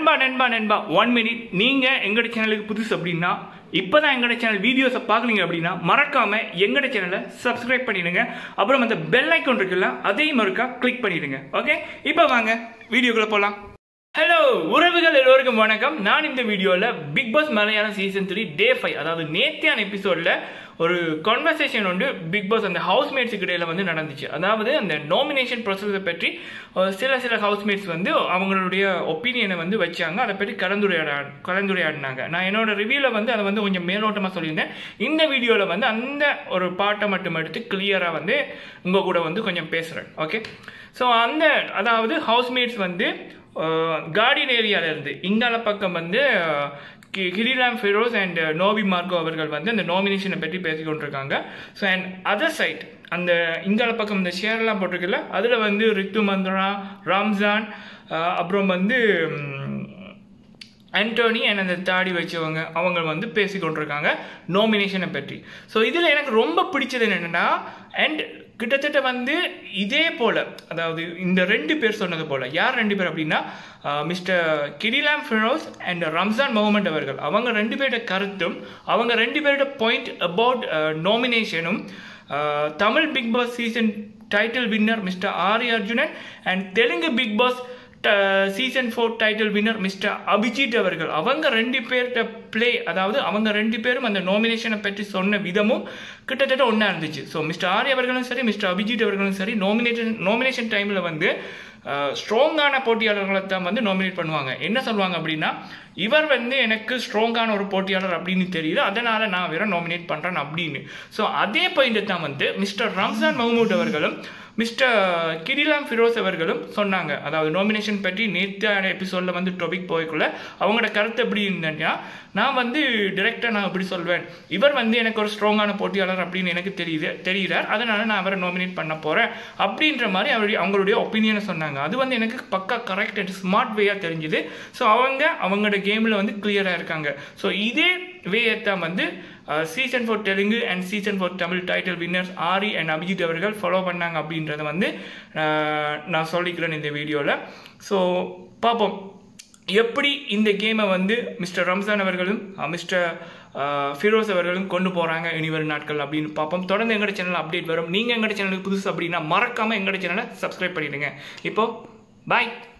நண்பா நண்பா நண்பா ஒன் மினிட் நீங்கள் எங்களோட சேனலுக்கு புதுசு அப்படின்னா இப்போ தான் எங்களோட சேனல் வீடியோஸை பார்க்குறீங்க அப்படின்னா மறக்காம எங்களோட சேனலை சப்ஸ்கிரைப் பண்ணிடுங்க அப்புறம் அந்த பெல் ஐக்கான் இருக்குல்ல அதையும் ஒருக்கா கிளிக் பண்ணிடுங்க ஓகே இப்போ வாங்க வீடியோக்குள்ளே போகலாம் ஹலோ உறவுகள் எல்லோருக்கும் வணக்கம் நான் இந்த வீடியோவில் Big Boss Malayalam season three day five அதாவது நேத்தியான எபிசோடில் ஒரு கான்வர்சேஷன் வந்து பிக் பாஸ் அந்த ஹவுஸ்மேட்ஸுக்கு இடையில வந்து நடந்துச்சு அதாவது அந்த நாமினேஷன் ப்ரொசஸை பற்றி அஹ், சில சில ஹவுஸ்மேட்ஸ் வந்து அவங்களுடைய ஒப்பீனியனை வந்து வச்சாங்க அதை பற்றி கலந்துரையாட கலந்துரையாடினாங்க நான் என்னோட ரிவ்யூவில் வந்து அதை வந்து கொஞ்சம் மேலோட்டமாக சொல்லியிருந்தேன் இந்த வீடியோவில் வந்து அந்த ஒரு பாட்டை மட்டும் எடுத்து கிளியராக வந்து உங்கள் கூட வந்து கொஞ்சம் பேசுகிறேன் ஓகே ஸோ அந்த அதாவது ஹவுஸ்மேட்ஸ் வந்து கார்டியன் ஏரியால இருந்து இங்கால பக்கம் வந்து அஹ், கி- கிரிலாம் ஃபெரோஸ் அண்ட் நோபி மார்க்கோ அவர்கள் வந்து அந்த நாமினேஷனை பற்றி பேசிக் கொண்டிருக்காங்க ஸோ அண்ட் அதர் சைட் அந்த இங்கால பக்கம் இந்த ஷேர்லாம் போட்டிருக்குல்ல அதில் வந்து ரித்து மந்த்ரா ராம்ஜான் அஹ், அப்புறம் வந்து ம், ஆண்டோனி அண்ட் அந்த தாடி வச்சவங்க அவங்க வந்து பேசி கொண்டிருக்காங்க நாமினேஷனை பற்றி ஸோ இதில் எனக்கு ரொம்ப பிடிச்சது என்னென்னா அண்ட் கிட்டத்தட்ட வந்து இதே போல் அதாவது இந்த ரெண்டு பேர் சொன்னது போல் யார் ரெண்டு பேர் அப்படின்னா மிஸ்டர் கிரிலாம் ஃபிரோஸ் அண்ட் ரம்ஜான் முகமது அவர்கள் அவங்க ரெண்டு பேரோட கருத்தும் அவங்க ரெண்டு பேரோட பாயிண்ட் அபவுட் நாமினேஷனும் Tamil Big Boss season title winner mister Aari Arjunan and Telugu Big Boss season four title winner mister Abhijeet அவர்கள் அவங்க ரெண்டு பேர்கிட்ட ப்ளே அதாவது அவங்க ரெண்டு பேரும் அந்த நாமினேஷனை பற்றி சொன்ன விதமும் கிட்டத்தட்ட ஒன்றா இருந்துச்சு ஸோ மிஸ்டர் ஆரி அவர்களும் சரி மிஸ்டர் அபிஜித் அவர்களும் சரி நாமினேஷன் நாமினேஷன் டைமில் வந்து ஸ்ட்ராங்கான போட்டியாளர்களை தான் வந்து நாமினேட் பண்ணுவாங்க என்ன சொல்லுவாங்க அப்படின்னா இவர் வந்து எனக்கு ஸ்ட்ராங்கான ஒரு போட்டியாளர் அப்படின்னு தெரியுது அதனால நான் வேற நாமினேட் பண்ணுறேன் அப்படின்னு ஸோ அதே பாயிண்ட் தான் வந்து மிஸ்டர் ரம்ஜான் மஹமூட் அவர்களும் மிஸ்டர் கிரிலாம் ஃபிரோஸ் அவர்களும் சொன்னாங்க அதாவது நாமினேஷன் பற்றி நேற்றான எபிசோடில் வந்து டாபிக் போய்க்குள்ள அவங்களோட கருத்து எப்படி இருந்தேன்னா நான் வந்து டிரெக்டாக நான் எப்படி சொல்வேன் இவர் வந்து எனக்கு ஒரு ஸ்ட்ராங்கான போட்டியாளர் அப்படின்னு எனக்கு தெரியுது தெரிகிறார் அதனால நான் அவரை நாமினேட் பண்ண போகிறேன் அப்படின்ற மாதிரி அவருடைய அவங்களுடைய ஒப்பீனியனை சொன்னாங்க அது வந்து எனக்கு பக்கா கரெக்ட் அண்ட் ஸ்மார்ட் வேயாக தெரிஞ்சுது ஸோ அவங்க அவங்களோட கேமில் வந்து கிளியராக இருக்காங்க ஸோ இதே வேயை தான் வந்து season four Telugu and season four Tamil title winners Aari and Abhijeet அவர்கள் ஃபாலோ பண்ணாங்க அப்படின்றத வந்து அஹ், நான் சொல்லிக்கிறேன் இந்த வீடியோவில் ஸோ பார்ப்போம் எப்படி இந்த கேமை வந்து மிஸ்டர் ரம்ஜான் அவர்களும் மிஸ்டர் ஃபிரோஸ் அவர்களும் கொண்டு போகிறாங்க இனிவரும் நாட்கள் அப்படின்னு பார்ப்போம் தொடர்ந்து எங்களோட சேனல் அப்டேட் வரும் நீங்கள் எங்களோட சேனலுக்கு புதுசு அப்படின்னா மறக்காமல் எங்களோட சேனலை சப்ஸ்கிரைப் பண்ணிடுங்க இப்போ பாய்